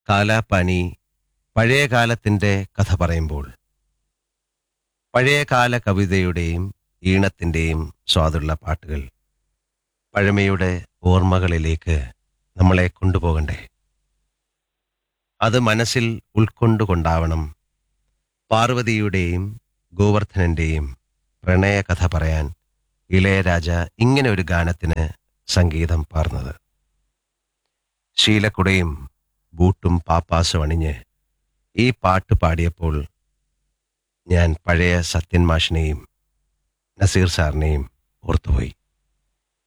കാലാപ്പാനി പഴയ കാലത്തിൻ്റെ കഥ പറയുമ്പോൾ പഴയകാല കവിതയുടെയും ഈണത്തിൻ്റെയും സ്വാദുള്ള പാട്ടുകൾ പഴമയുടെ ഓർമ്മകളിലേക്ക് നമ്മളെ കൊണ്ടുപോകണ്ടേ അത് മനസ്സിൽ ഉൾക്കൊണ്ടുകൊണ്ടാവണം പാർവതിയുടെയും ഗോവർദ്ധനന്റെയും പ്രണയകഥ പറയാൻ ഇളയരാജ ഇങ്ങനെ ഒരു ഗാനത്തിന് സംഗീതം പാർന്നത് ശീലക്കുടയും ബൂട്ടും പാപ്പാസും അണിഞ്ഞ് ഈ പാട്ട് പാടിയപ്പോൾ ഞാൻ പഴയ സത്യൻ മാഷിനെയും നസീർ സാറിനെയും ഓർത്തുപോയി